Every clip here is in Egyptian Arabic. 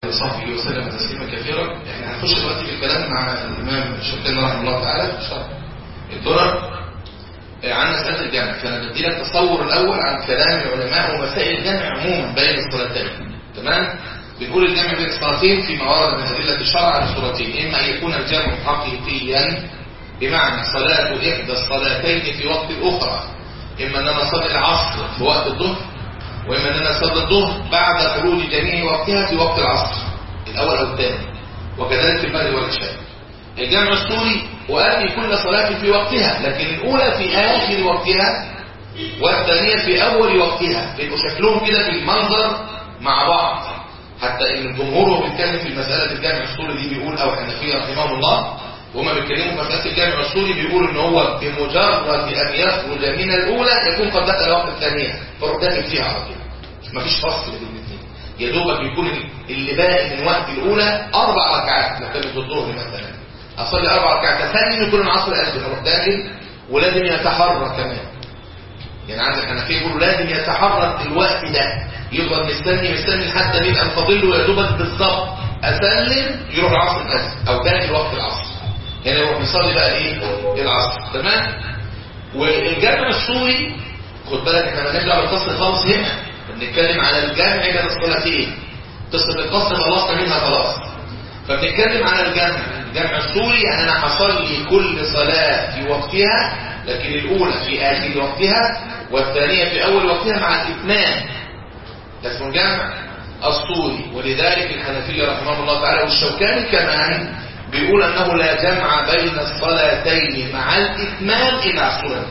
وصحبه وسلم تسليما كثيرا احنا هنخش دلوقتي في الكلام مع الامام الشيخ رحمه الله تعالى في شرح الدرر عن مسألة الجمع فأنا بدي لك تصور الأول عن كلام العلماء ومسائل الجمع عموما بين الصلاتين تمام؟ بنقول الجمع بين الصلاتين في موارد من أدلة الشرع على صورتين إما أن يكون الجمع حقيقيا بمعنى صلاة إحدى الصلاتين في وقت الأخرى إما أن أنا أصلي العصر في وقت الظهر وإما أن أنا أصلي الظهر بعد خروج جميع وقتها في وقت العصر الأول أو الثاني وكذلك في المغرب والعشاء الجمع السوري وأدي كل صلاة في وقتها لكن الأولى في آخر وقتها والثانية في أول وقتها يبقوا شكلهم كده في المنظر مع بعض حتى ان الجمهور وهو بيتكلم في مسألة الجامع السوري دي بيقول أو حنفية رحمه الله وهما بيتكلموا في مسألة الجامع السوري بيقول ان هو بمجرد أن يخرج من الأولى يكون قد دخل وقت الثانية فروح داخل فيها على طول مفيش فصل بين الاثنين يا دوبك بيكون اللي باقي من وقت الأولى أربع ركعات لو كانت الظهر مثلا أصلي أربع ركعات ثاني يكون العصر أذن أروح داخل ولازم يتحرك كمان يعني عندك حنفيه يقولوا لازم يتحرك الوقت ده يفضل مستني مستني لحد ما يبقى فاضل له يا دوبك بالظبط اسلم يروح العصر الاذن او داخل وقت العصر هنا يعني يروح يصلي بقى ايه العصر تمام والجامع السوري خد بالك احنا مالناش دعوه بالقصر خالص هنا بنتكلم على الجامع بين الصلاتين قصه القصر خلصنا منها خلاص فبنتكلم على الجامع الجامع السوري يعني انا هصلي كل صلاه في وقتها لكن الاولى في اخر وقتها والثانيه في اول وقتها مع الاتمام ده اسمه الجمع السوري ولذلك الحنفية رحمه الله تعالى والشوكاني كمان بيقول أنه لا جمع بين الصلاتين مع الإتمام إلا السنن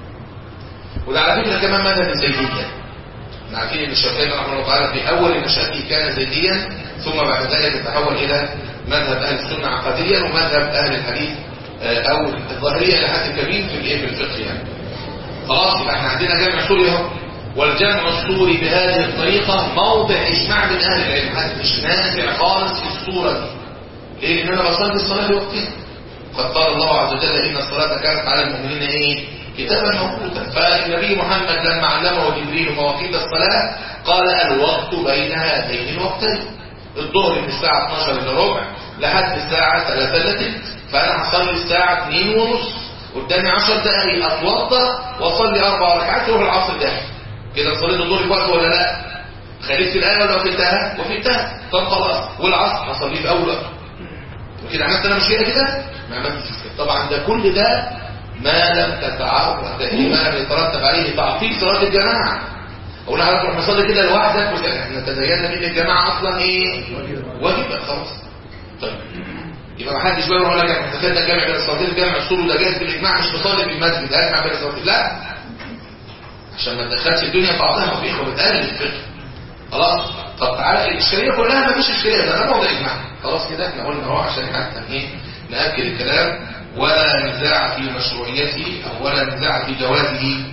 وده على فكرة كمان مذهب الزيدية احنا عارفين ان الشوكاني رحمه الله تعالى في أول نشأته كان زيديا ثم بعد ذلك تحول إلى مذهب أهل السنة عقديا ومذهب أهل الحديث أو الظاهرية إلى حد كبير في الإيه في الفقه يعني خلاص يبقى احنا عندنا جمع سوري اهو والجمع السوري بهذه الطريقة موضع إجماع من أهل العلم هذا مش نافع خالص في الصورة دي ليه؟ لأن أنا بصلي الصلاة في وقتها قد قال الله عز وجل إن الصلاة كانت على المؤمنين إيه؟ كتابا موقوتا فالنبي محمد لما علمه جبريل مواقيت الصلاة قال الوقت بين هاتين الوقتين الظهر من الساعة 12 إلى ربع لحد الساعة 3 إلا تلت فأنا هصلي الساعة 2 ونص قدامي 10 دقايق أتوضى وأصلي أربع ركعات وأروح العصر داخل كده صليت الظهر في وقت ولا لا خليت الآية ولا وفيتها وفيتها طب خلاص والعصر هصليه في أول وقت وكده عملت أنا مشكلة كده ما عملتش كده طبعا ده كل ده ما لم تتعرض ما لم يترتب عليه تعطيل صلاة الجماعة أقول لحضرتك روح نصلي كده لوحدك احنا تزينا من الجماعة أصلا إيه واجب خلاص طيب يبقى ما حدش بقى يقول لك احنا دخلنا الجامع بين الصلاتين الجامع السور ده جاهز بالاجماع مش بصلي في المسجد اجمع بين الصلاتين لا عشان ما تدخلش الدنيا بعضها في اخوه بتقلل الفقه خلاص طب تعالى الاشكاليه كلها ما فيش اشكاليه ده انا موضع اجماع خلاص كده احنا قلنا اهو عشان حتى ايه ناكد الكلام ولا نزاع في مشروعيته او ولا نزاع في جوازه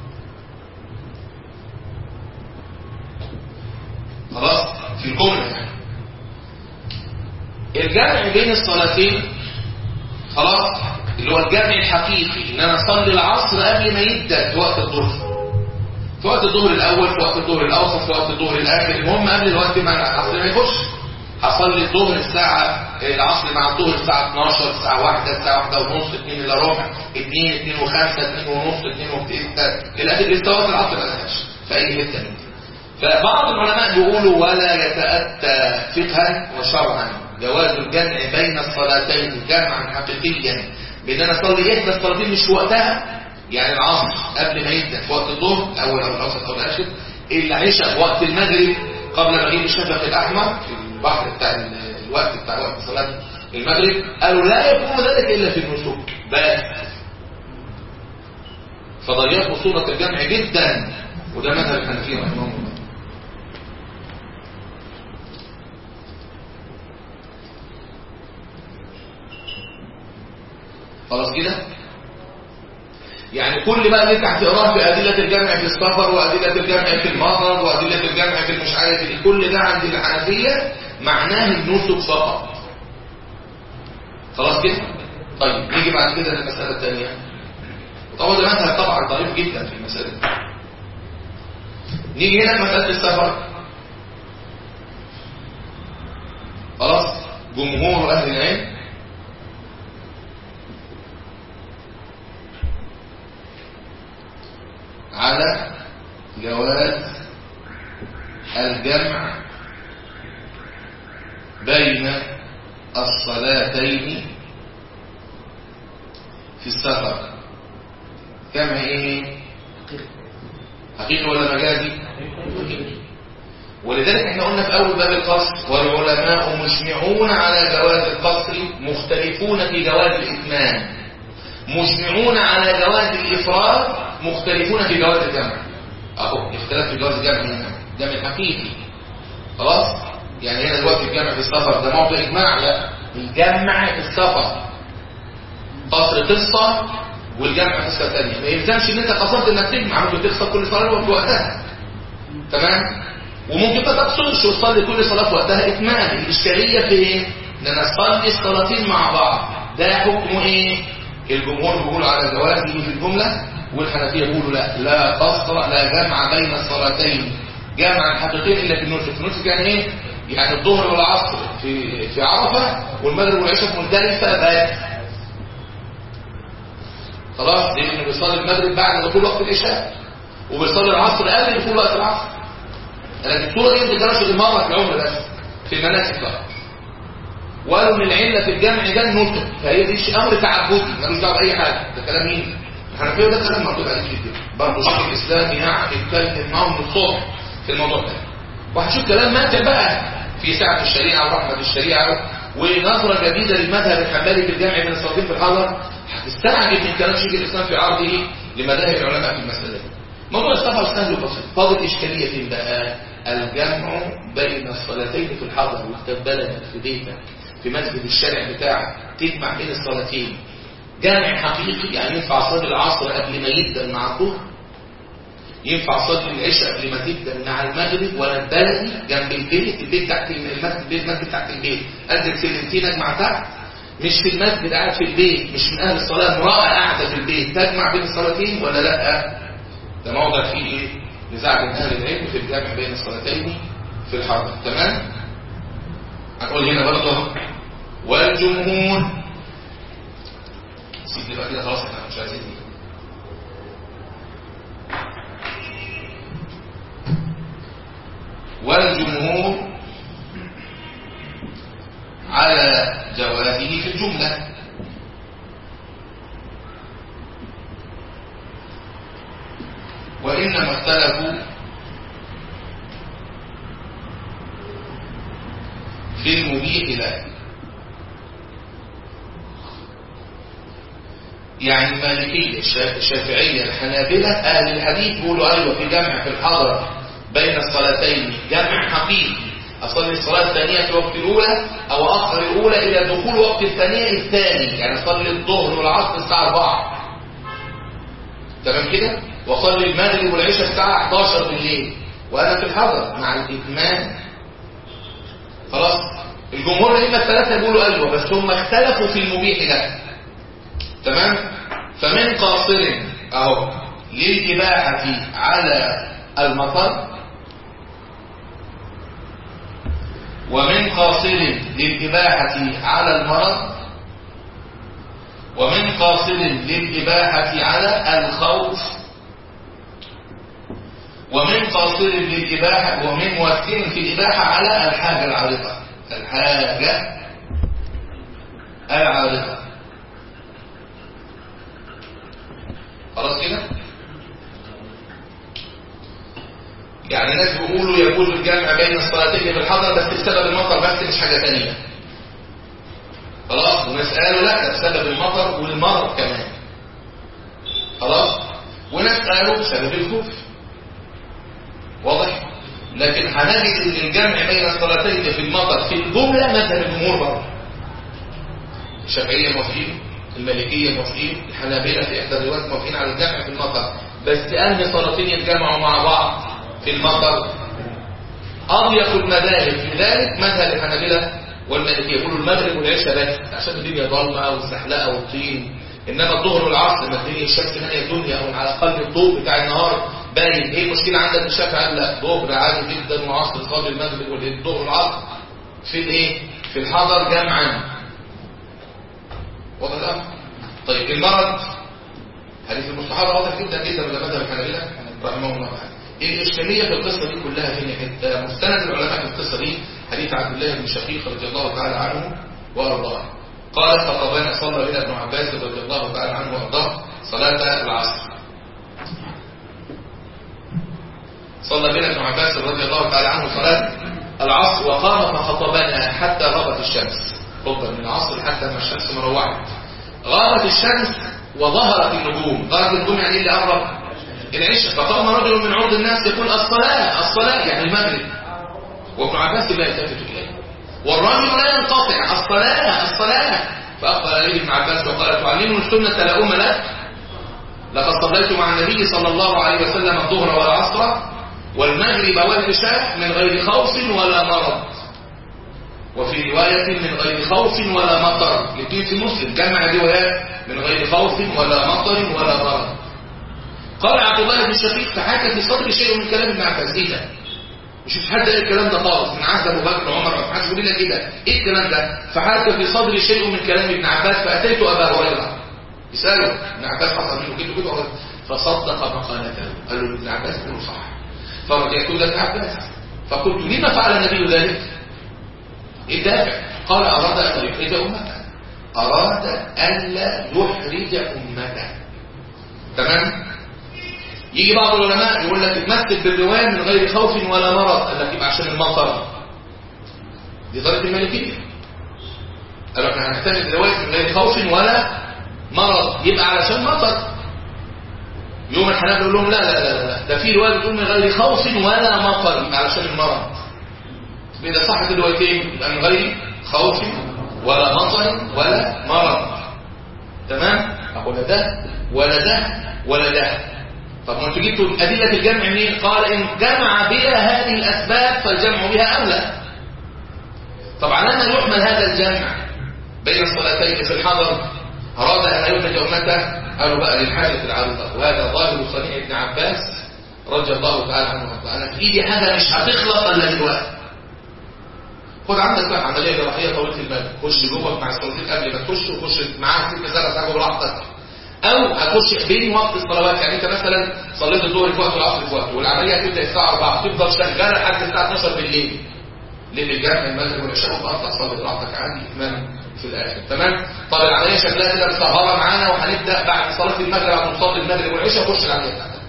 خلاص في الجمله يعني الجمع بين الصلاتين خلاص اللي هو الجمع الحقيقي ان انا اصلي العصر قبل ما يبدا في وقت الظهر في وقت الظهر الاول في وقت الظهر الاوسط في وقت الظهر الاخر المهم قبل الوقت ما العصر ما يخش هصلي الظهر الساعه العصر مع الظهر الساعه 12 الساعه 1 الساعه 1 ونص 2 الا ربع 2 2 و5 2 ونص 2 و6 الى اخر استوات العصر ما لهاش في اي حته منها فبعض العلماء بيقولوا ولا يتاتى فقها وشرعا جواز الجمع بين الصلاتين جمعا حقيقيا بان انا اصلي احدى الصلاتين مش في وقتها يعني العصر قبل ما يبدا في وقت الظهر الاول او الاوسط او الاخر العشاء في وقت المغرب قبل مغيب الشفق الاحمر في البحر بتاع الوقت بتاع وقت صلاه المغرب قالوا لا يكون ذلك الا في النسك بس فضيقوا صوره الجمع جدا وده مذهب الحنفيه رحمهم الله خلاص كده يعني كل بقى اللي انت هتقراه في ادله الجمع في السفر وادله الجمع في المرض وادله الجمع في المش عارف ايه كل ده عند الحنفيه معناه النسك فقط خلاص كده طيب نيجي بعد كده للمساله الثانيه طبعا ده مذهب طبعا ضعيف جدا في المساله دي نيجي هنا لمساله السفر جمهور أهل العلم على جواز الجمع بين الصلاتين في السفر كما ايه حقيقي ولا مجازي ولذلك احنا قلنا في اول باب القصر والعلماء مجمعون على جواز القصر مختلفون في جواز الاتمام مجمعون على جواز الافراد مختلفون في جواز الجمع اهو اختلاف في جواز الجمع هنا جمع حقيقي خلاص يعني هنا دلوقتي الجمع في السفر ده موضوع اجماع لا الجمع في السفر قصر قصه والجمع قصه ثانيه ما يلزمش ان انت قصرت انك تجمع ممكن تقصر كل صلاه في وقتها تمام وممكن ما تقصرش وتصلي كل صلاه في وقتها اتمام الاشكاليه في ايه ان انا اصلي الصلاتين مع بعض ده حكمه ايه الجمهور بيقول على جواز في الجمله والحنفيه بيقولوا لا لا قصر لا جمع بين الصلاتين جمع الحقيقتين الا في النسك النسك يعني ايه يعني الظهر والعصر في في عرفه والمغرب والعشاء في مزدلفه بس خلاص لانه بيصلي المغرب بعد دخول وقت العشاء وبيصلي العصر قبل دخول وقت العصر لكن الصوره دي ما بتجراش مره في العمر بس في المناسك بقى وقالوا ان العله في الجمع ده النطق فهي دي امر تعبدي ملوش دعوه باي حاجه ده كلام مين؟ الحنفيه ده كلام مردود عليه جدا برضه شيخ الاسلام يعني يتكلم معاهم من الصبح في الموضوع ده وهنشوف كلام ماتع بقى في سعه الشريعه ورحمه الشريعه ونظره جديده للمذهب الحنبلي في الجمع بين الصلاتين في الحضر هتستعجب من كلام شيخ الاسلام في عرضه لمذاهب العلماء في المساله دي موضوع السفر سهل وبسيط فاضل اشكاليه فين بقى الجمع بين الصلاتين في الحضر وانت في بلدك في بيتك في مسجد الشارع بتاعك تجمع بين الصلاتين جامع حقيقي يعني ينفع صلاه العصر قبل ما يبدا مع الظهر ينفع صلاه العشاء قبل ما تبدا مع المغرب ولا البلدي جنب البيت البيت تحت المسجد البيت المسجد تحت البيت انزل سلمتين اجمع تحت مش في المسجد قاعد في البيت مش من اهل الصلاه امراه قاعده في البيت تجمع بين الصلاتين ولا لا ده موضع فيه ايه نزاع بين اهل العلم في الجمع بين الصلاتين في الحرب تمام هنقول هنا برضه والجمهور سيبني بقى كده خلاص احنا مش عايزين دي والجمهور على جوازه في الجملة وإنما اختلفوا في المبيح له يعني المالكية الشافعية الحنابلة أهل الحديث بيقولوا أيوة في جمع في الحضر بين الصلاتين جمع حقيقي أصلي الصلاة الثانية في وقت الأولى أو أخر الأولى إلى دخول وقت الثانية الثاني يعني أصلي الظهر والعصر الساعة 4 تمام كده وأصلي المغرب والعشاء الساعة 11 بالليل وأنا في الحضر مع الإتمام خلاص الجمهور الأئمة الثلاثة بيقولوا أيوة بس هم اختلفوا في المبيح له تمام فمن قاصر أهو للإباحة على المطر ومن قاصر للإباحة على المرض ومن قاصر للإباحة على الخوف ومن قاصر للإباحة ومن موسر في الإباحة على الحاجة العارضة الحاجة العارضة خلاص كده يعني ناس بيقولوا يجوز الجمع بين الصلاتين في الحضر بس بسبب المطر بس مش حاجة تانية خلاص وناس قالوا لا ده بسبب المطر والمرض كمان خلاص وناس قالوا بسبب الخوف واضح لكن هنجد ان الجمع بين الصلاتين في المطر في الجملة مذهب الجمهور برضه الشافعية موافقين المالكية موافقين الحنابلة في احدى الروايات موافقين على الجمع في المطر بس أهل صلاتين يتجمعوا مع بعض في المطر أضيق المذاهب في ذلك مذهب الحنابلة والمالكية يقولوا المغرب والعشاء بس عشان الدنيا ضلمة والزحلقة والطين إنما الظهر والعصر لما الدنيا الشمس نهاية الدنيا أو على الأقل الضوء بتاع النهار باين إيه المشكلة عندك الشافعي قال لا ظهر عادي جدا وعصر صلي المغرب والظهر والعصر في الإيه؟ في في الحضر جمعا واضح الامر طيب المرض حديث المستحاضة واضح جدا جدا من مذهب الحنابلة رحمه الله تعالى الإشكالية في القصة دي كلها فين مستند العلماء في القصة دي حديث عبد الله بن شقيق رضي الله تعالى عنه وأرضاه قال فقبانا صلى بنا ابن عباس رضي الله تعالى عنه وأرضاه صلاة العصر صلى بنا ابن عباس رضي الله تعالى عنه صلاة العصر وقام فخطبنا حتى غابت الشمس فضل من العصر حتى ما الشمس مروعت غابت الشمس وظهرت النجوم غابت النجوم يعني اللي قرب العشاء فقام رجل من عرض الناس يقول الصلاة الصلاة يعني المغرب وابن عباس لا يلتفت إليه والرجل لا ينقطع الصلاة الصلاة فأقبل عليه ابن عباس وقال تعلمني السنة لا أم لك لقد صليت مع النبي صلى الله عليه وسلم الظهر والعصر والمغرب والعشاء من غير خوف ولا مرض وفي رواية من غير خوف ولا مطر الاثنين في مسلم جمع روايات من غير خوف ولا مطر ولا مرض قال عبد الله بن شقيق فحاك في صدري شيء من كلام ابن عباس ايه ده مش حد قال الكلام ده خالص من عهد ابو بكر وعمر ما حدش بيقول لنا كده ايه الكلام ده فحاك في صدري شيء من كلام ابن عباس فاتيت ابا هريره يساله ابن عباس حصل منه كده كده فصدق مقالته قال له ابن عباس يقول صح فرجعت الى ابن عباس فقلت لما فعل النبي ذلك ايه الدافع قال اراد ان يحرج امته اراد الا يحرج امته تمام يجي بعض العلماء يقول لك اتمسك بالرواية من غير خوف ولا مرض قال لك يبقى عشان المطر دي طريقة المالكية قالوا احنا هنعتمد الرواية من غير خوف ولا مرض يبقى علشان مطر يوم الحنابلة يقول لهم لا لا لا لا ده في رواية بتقول من غير خوف ولا مطر يبقى علشان المرض إذا صحت الروايتين يبقى من غير خوف ولا مطر ولا مرض تمام أقول ده ولا ده ولا ده طب ما انتوا جبتوا أدلة الجمع منين قال إن جمع بها هذه الأسباب فالجمع بها أولى طب على ما يحمل هذا الجمع بين الصلاتين في الحضر أراد أن يخرج أمته قالوا بقى للحاجة العارضة وهذا ظاهر صنيع ابن عباس رضي الله تعالى عنه وارضاه أنا في إيدي حاجة مش هتخلص إلا دلوقتي خد عندك بقى عملية جراحية طويلة المدى خش جوه مع الصلاتين قبل ما تخش وخش معاها ست سبع ساعات براحتك او هتخش بين وقت الصلوات يعني انت مثلا صليت الظهر في وقت والعصر في وقت والعمليه هتبدا الساعه 4 تفضل شغاله لحد الساعه 12 بالليل ليل الجمع المغرب والعشاء وتقطع صلاه براحتك عادي اتمام في الاخر تمام طب العمليه شغاله كده مسهره معانا وهنبدا بعد صلاه المغرب هنصلي المغرب والعشاء نخش العمليه بتاعتك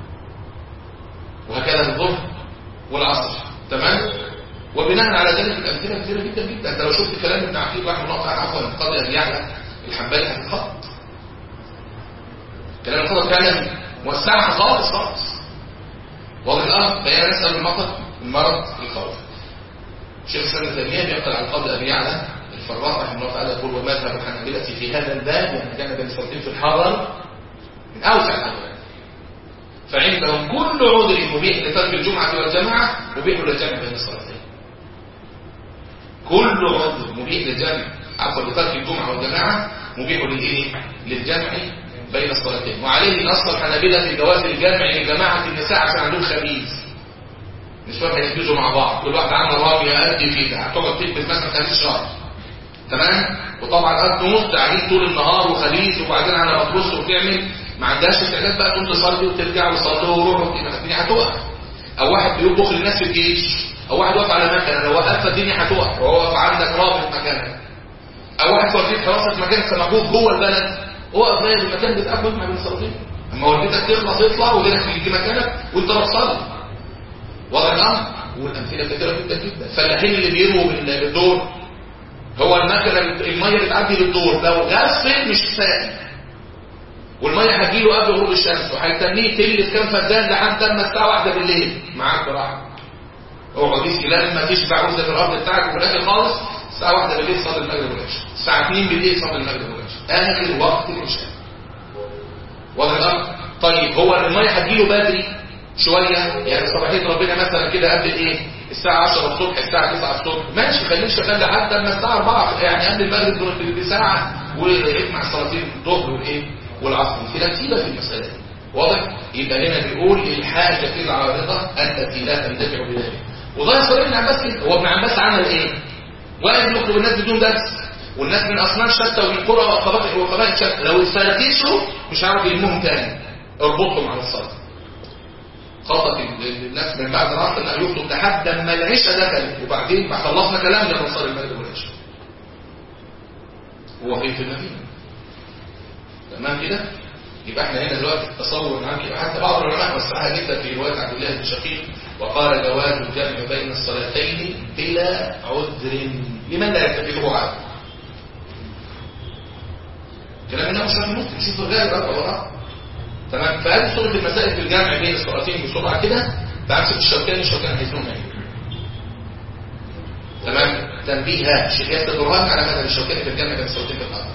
وهكذا الظهر والعصر تمام وبناء على ذلك الامثله كثيره جدا جدا انت لو شفت كلام ابن عقيل رحمه الله تعالى عفوا قبل ان يعلم الحنبلي هتتخط كلام الخطط فعلا موسعها خالص خالص واضح الامر بيان نسال المطر المرض الخوف شيخ الاسلام ابن تيميه بيقل عن قول ابي يعلى الفراء رحمه الله تعالى يقول ومذهب الحنابلة في هذا الباب يعني كان بين الصلاتين في الحضر من اوسع الابواب فعندهم كل عذر مبيح لترك الجمعه والجماعه مبيح للجمع بين الصلاتين كل عذر مبيح للجمع عفوا لترك الجمعه والجماعه مبيح للايه للجمع بين الصلاتين وعليه نص الحنابلة في جواز الجمع لجماعة النساء عشان عندهم خبيث نسوان هيحجزوا مع بعض كل واحد عامل رامية قد كده هتقعد تلبس مثلا 30 شهر تمام وطبعا قد نص قاعدين طول النهار وخبيث وبعدين على ما تبص وتعمل ما عندهاش استعداد بقى تقوم تصلي وترجع وتصلي وروحوا كده الدنيا هتقع او واحد بيطبخ للناس في الجيش او واحد واقف على مكنه لو وقفت الدنيا هتقع وهو واقف عندك رابط مكانك او واحد واقف حراسه في مكانك محبوب جوه البلد اقف بقى المكان بتاعك واجمع بين الصلاتين اما والدتك تخلص يطلع وغيرك يجي مكانك وانت بتصلي واضح الامر والامثله كثيره جدا جدا الفلاحين اللي بيروا بالدور هو المكنه الميه بتعدي بالدور لو غسل مش ساقي والميه هتجيله قبل غروب الشمس وهيتنيه تلت كام فدان لحد اما الساعه واحدة بالليل معاك براحتك اقعد يسقي لما تشبع وزن الارض بتاعك وفي الاخر خالص الساعه واحدة بالليل صلي المغرب والعشاء الساعه 2 بالليل صلي المغرب والعشاء اخر وقت العشاء واضح الامر طيب هو الميه هتجيله بدري شويه يعني صباحيه ربنا مثلا كده قبل الايه الساعه 10 الصبح الساعه 9 الصبح ماشي خليه شغال لحد اما الساعه 4 يعني قبل المغرب بساعه ويجمع الصلاتين الظهر والايه والعصر في ترتيبه في المساله دي واضح يبقى هنا بيقول الحاجه العارضه التي لا تندفع بذلك وده صلاه ابن عباس كده هو ابن عباس عمل ايه واحد يخطب الناس بدون درس والناس من اصناف شتى ومن قرى وقبائل وقبائل شتى لو اتفركشوا مش هيعرف يلمهم تاني اربطهم على الصلاه خطط الناس من بعد العصر انه يخطب لحد اما العشاء دخلت وبعدين ما خلصنا كلام لما صار المغرب والعشاء هو فين في المدينه تمام كده يبقى احنا هنا دلوقتي التصور معاك يبقى حتى بعض العلماء وسعها جدا في روايه عبد الله بن شقيق وقال جواز الجمع بين الصلاتين بلا عذر لمن لا يتخذه عذر كلام النبي صلى الله عليه وسلم شوف الغالب بقى وراء تمام فهذه صورة المسائل في الجمع بين الصلاتين بسرعة كده بعكس الشوكاني الشوكاني هيزنون ايه تمام تنبيه الشيخ ياسر برهان على مذهب الشوكاني في الجمع بين الصلاتين في الحضر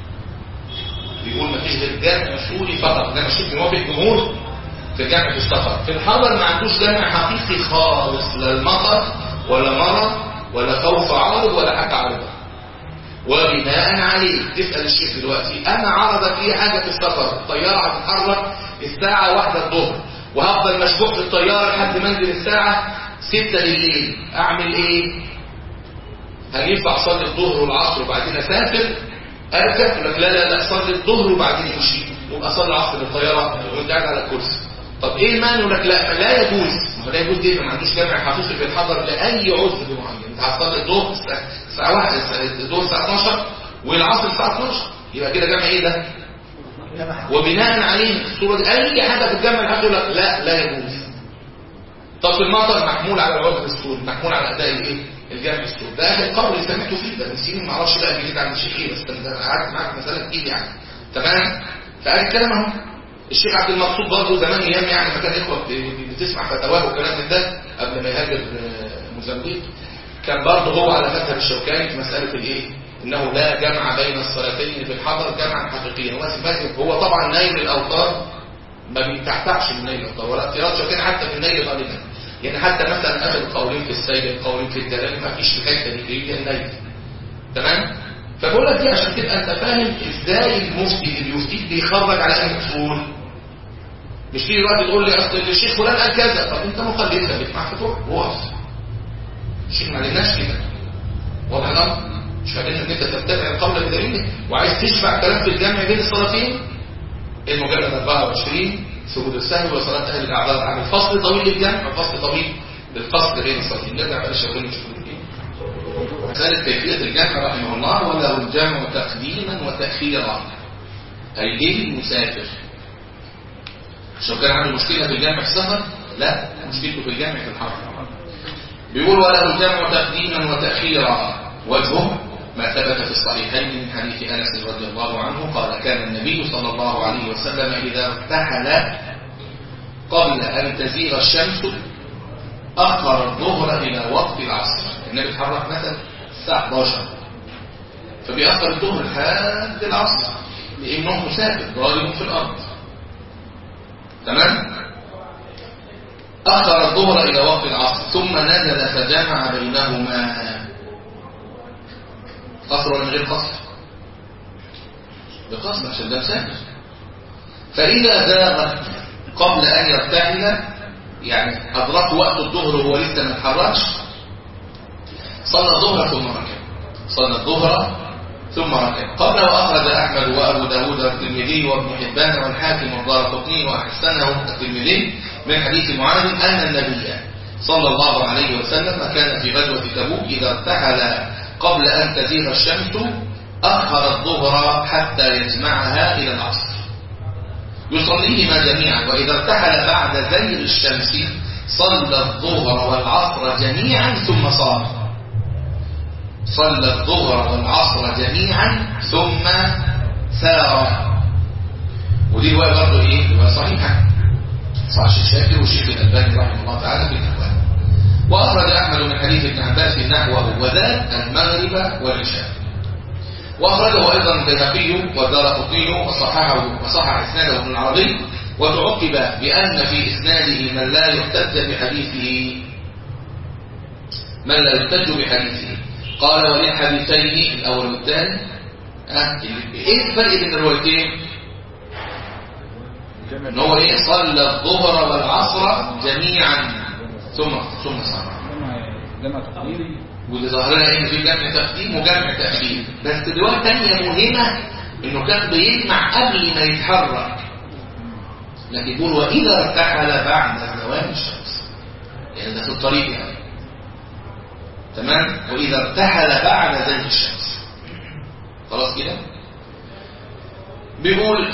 بيقول ما فيش غير جمع سوري فقط ده الشيخ بيوافق الجمهور في الجمع في السفر في الحضر ما عندوش جمع حقيقي خالص لا المطر ولا مرض ولا خوف عارض ولا حاجة عارضة وبناء عليه تسأل الشيخ دلوقتي أنا عرضت لي حاجة في السفر الطيارة هتتحرك الساعة واحدة الظهر وهفضل مشبوح في الطيارة لحد ما انزل الساعة ستة بالليل أعمل إيه؟ هل ينفع أصلي الظهر والعصر وبعدين أسافر؟ أركب يقول لك لا لا لا أصلي الظهر وبعدين أمشي وأبقى أصلي العصر بالطيارة وأنت قاعد على الكرسي طب إيه المانع يقول لك لا لا يجوز ما لا يجوز دي ما عندوش جامع حقيقي في الحضر لأي عذر معين أنت هتصلي الظهر الساعة 1 الظهر الساعة 12 والعصر الساعة 12 يبقى كده جمع ايه ده وبناء عليه الصورة دي اي حاجة في الجمع الحق يقول لك لا لا يجوز طب في المطر محمول على العذر السوري محمول على اداء الايه الجمع السوري ده اخر قول سمعته فيه ده من سنين ما اعرفش بقى جديد عن الشيخ ايه بس انا قعدت معاك مسألة كتير يعني تمام فقال الكلام اهو الشيخ عبد المقصود برضه زمان ايام يعني ما كان اخوه بتسمع فتاواه وكلام من ده قبل ما يهاجر موزمبيق كان برضه هو على مذهب الشوكاني في مسألة الايه انه لا جمع بين الصلاتين في الحضر جمعا حقيقيا هو هو طبعا نيل الاوتار ما بيتعتعش من نيل الاوتار ولا اختيارات شوكاني حتى في النيل غالبا يعني حتى مثلا اخذ قولين في السيد قولين في الدلال ما فيش الحته دي هي النيل تمام فبقول لك دي عشان تبقى انت فاهم ازاي المفتي اللي يفتيك بيخرج على اي اصول مش تيجي دلوقتي تقول لي اصل الشيخ فلان قال كذا طب انت مقلد خليك مع فتوى وقف الشيخ ما علمناش كده واضح الامر مش فاكرين ان انت تتبع القول بدليله وعايز تشبع كلام في الجمع بين الصلاتين المجلد 24 سجود السهو وصلاه اهل الاعذار عن الفصل طويل للجمع وفصل طويل للفصل بين الصلاتين نرجع بقى للشيخين نشوف مسألة كيفية الجمع رحمه الله وله الجمع تقديما وتأخيرا أي للمسافر شو كان عنده مشكلة في الجمع في السفر؟ لا مشكلته في الجمع في الحرب بيقول وله الجمع تقديما وتأخيرا وجهه ما ثبت في الصحيحين من حديث أنس رضي الله عنه قال كان النبي صلى الله عليه وسلم إذا ارتحل قبل أن تزيغ الشمس أخر الظهر إلى وقت العصر النبي اتحرك مثلا الساعة 11 فبيأخر الظهر لحد العصر لأنه مسافر ضارب في الأرض تمام أخر الظهر إلى وقت العصر ثم نزل فجمع بينهما قصر ولا من غير قصر بقصر عشان ده مسافر فإذا زاغت قبل أن يرتحل يعني أدرك وقت الظهر وهو لسه ما اتحركش صلى الظهر ثم ركب صلى الظهر ثم ركب قبل وأخرج أحمد وأبو داود والترمذي وابن حبان والحاكم والدارقطني وأحسنه الترمذي من حديث معاذ أن النبي صلى الله عليه وسلم كان في غزوة تبوك إذا ارتحل قبل أن تزيغ الشمس أخر الظهر حتى يجمعها إلى العصر يصليهما جميعا وإذا ارتحل بعد زيغ الشمس صلى الظهر والعصر جميعا ثم صار صلى الظهر والعصر جميعا ثم سار ودي رواية برضه ايه؟ رواية صحيحة صحيح الشاكر والشيخ الألباني رحمه الله تعالى في الأحوال وأخرج أحمد من حديث ابن عباس نحوه وذات المغرب والعشاء وأخرجه أيضا البيهقي والدارقطني وصححه وصحح إسناده ابن العربي وتعقب بأن في إسناده من لا يحتج بحديثه من لا يحتج بحديثه قال وللحديثين الأول والثاني أه؟ إيه الفرق بين الروايتين؟ ان هو ايه صلى الظهر والعصر جميعا ثم ثم صلى جمع تقديري واللي ظهر لنا ان في جمع تقديم وجمع تاخير بس روايه ثانيه مهمه انه كان بيجمع قبل ما يتحرك لكن يقول واذا ارتحل بعد زوال الشمس يعني ده في الطريق يعني تمام واذا ارتحل بعد زيت الشمس خلاص كده بيقول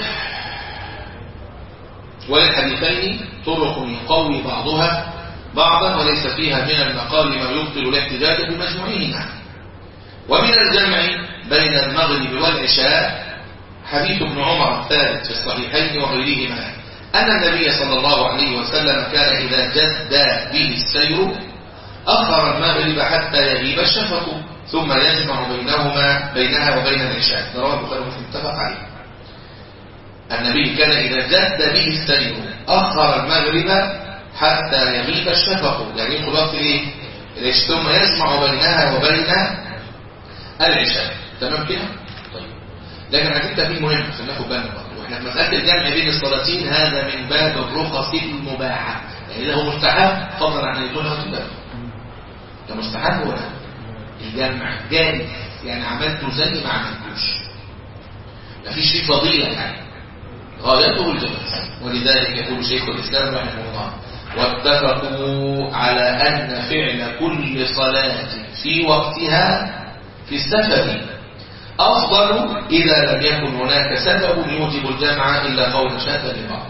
وللحديثين طرق يقوي بعضها بعضا وليس فيها من المقال ما يبطل الاحتجاج بمجموعهما ومن الجمع بين المغرب والعشاء حديث ابن عمر الثالث في الصحيحين وغيرهما أن النبي صلى الله عليه وسلم كان إذا جد به السير أخر المغرب حتى يغيب الشفق ثم يجمع بينهما بينها وبين العشاء رواه البخاري ومسلم اتفق عليه النبي كان إذا جد به السير أخر المغرب حتى يغيب الشفق يعني يدخل وقت ايه ليش ثم يجمع بينها وبين العشاء تمام كده طيب لكن عايزين تمرين مهم عشان ناخد بالنا برضه واحنا في مساله الجمع بين الصلاتين هذا من باب الرخص المباحه يعني ده هو مستحب فضلا عن ان يكون واجب ده مستحب ولا الجمع جائز يعني عملته زي ما عملتوش مفيش فيه فضيله يعني غايته الجواز ولذلك يقول شيخ الاسلام رحمه الله واتفقوا على أن فعل كل صلاة في وقتها في السفر أفضل إذا لم يكن هناك سبب يوجب الجمع إلا قول شاذ لبعض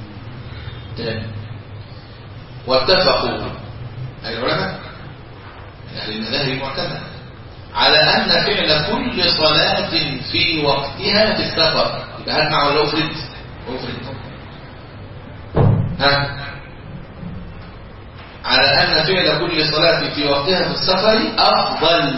واتفقوا أي العلماء أهل المذاهب المعتمدة على أن فعل كل صلاة في وقتها في السفر يبقى هات مع ولا أفرد أفرد ها على أن فعل كل صلاة في وقتها في السفر أفضل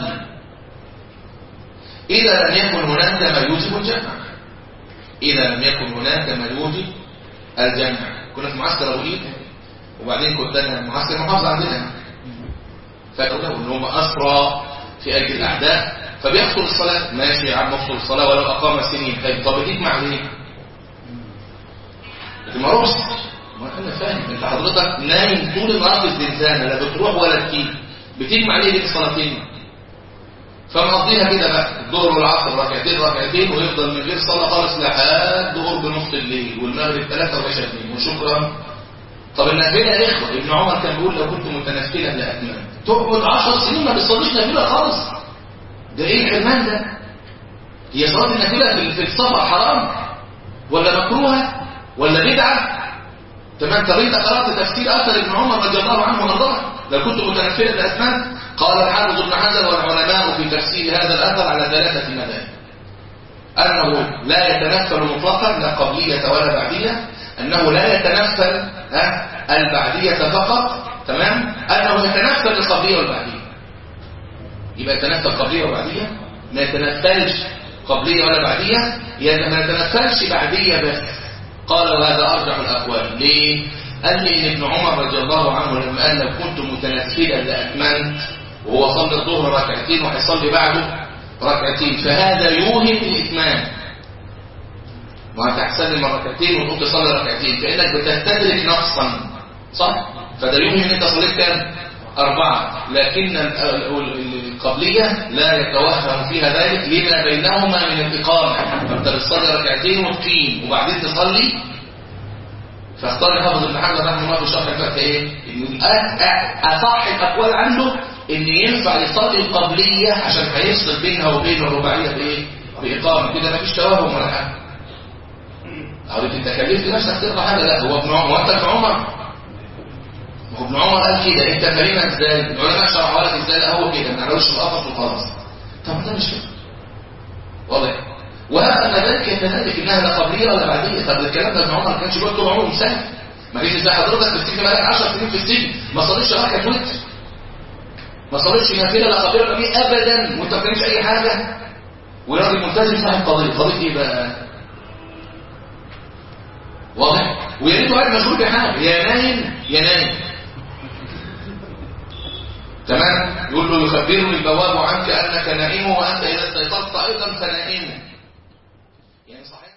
إذا لم يكن هناك ما يوجب الجمع إذا لم يكن هناك ما يوجب الجمع كنا في معسكر أبو إيد وبعدين كنت أنا معسكر محافظة عندنا فاكروا إن هم أسرى في أجل الأعداء فبيحصل الصلاة ماشي يا عم افصل الصلاة ولو أقام سنين طيب طب تجمع ليه؟ لكن ما روحش ما انا فاهم انت حضرتك نايم طول النهار في الزنزانه لا بتروح ولا تجيب بتجمع ليه بين الصلاتين فمقضيها كده بقى الظهر والعصر ركعتين ركعتين ويفضل من غير صلاه خالص لحد قرب نص الليل والمغرب ثلاثه والعشاء اثنين وشكرا طب النافله يا اخوه ابن عمر كان بيقول لو كنت متنفلا لاتمام تقعد 10 سنين ما بتصليش نافله خالص ده ايه الحرمان ده هي صلاه النافله في السفر حرام ولا مكروهه ولا بدعه تمام طب انت قرات تفسير اثر ابن عمر رضي الله عنه وارضاه لو كنت متنفلا الاسماء قال الحافظ ابن حجر والعلماء في تفسير هذا الاثر على ثلاثه مذاهب انه لا يتنفل مطلقا لا قبليه ولا بعديه انه لا يتنفل ها البعديه فقط تمام انه يتنفل القبليه والبعديه يبقى يتنفل قبليه وبعديه ما يتنفلش قبليه ولا بعديه يعني ما يتنفلش بعديه بس قال وهذا أرجح الأقوال ليه؟ قال لي إن ابن عمر رضي الله عنه لما قال لو كنت متنفلا لأتممت وهو صلى الظهر ركعتين وهيصلي بعده ركعتين فهذا يوهم الإتمام ما انت هتسلم ركعتين وتقوم تصلي ركعتين كأنك بتستدرك نقصا صح؟ فده يوهم ان انت صليت كام؟ أربعة لكن القبلية لا يتوهم فيها ذلك لما بينهما من الإقامة فأنت بتصلي ركعتين وتقيم وبعدين تصلي فاختار حافظ ابن حجر رحمه الله في شرح الفتح ايه؟ إن أصح الأقوال عنده إن ينفع يصلي القبلية عشان هيفصل بينها وبين الرباعية بإيه؟ بإقامة كده مفيش توهم ولا حاجة. أو أنت كلفت نفسك تقرا حاجة لا هو ابن عمر وأنت ابن عمر هو ابن عمر قال كده انت فاهمها ازاي العلماء شرحوا لك ازاي لا هو كده ما نعرفش القفص وخلاص طب ده مش كده واضح وهذا ما ذلك يتنادك انها لا قبليه ولا بعديه طب الكلام ده ابن عمر ما كانش بيقول طول عمره مسلم ما فيش ازاي حضرتك في السجن بقالك 10 سنين في السجن ما صليتش ركعه وتر ما صليتش نافله لا قبليه ولا بعديه ابدا وانت ما بتعملش اي حاجه وراجل ملتزم صاحب قضيه قضيه ايه بقى واضح ويا ريته قاعد مشغول بحاجه يا نايم يا نايم تمام يقول له يخبرني البواب عنك انك نائم وانت اذا استيقظت ايضا فنائم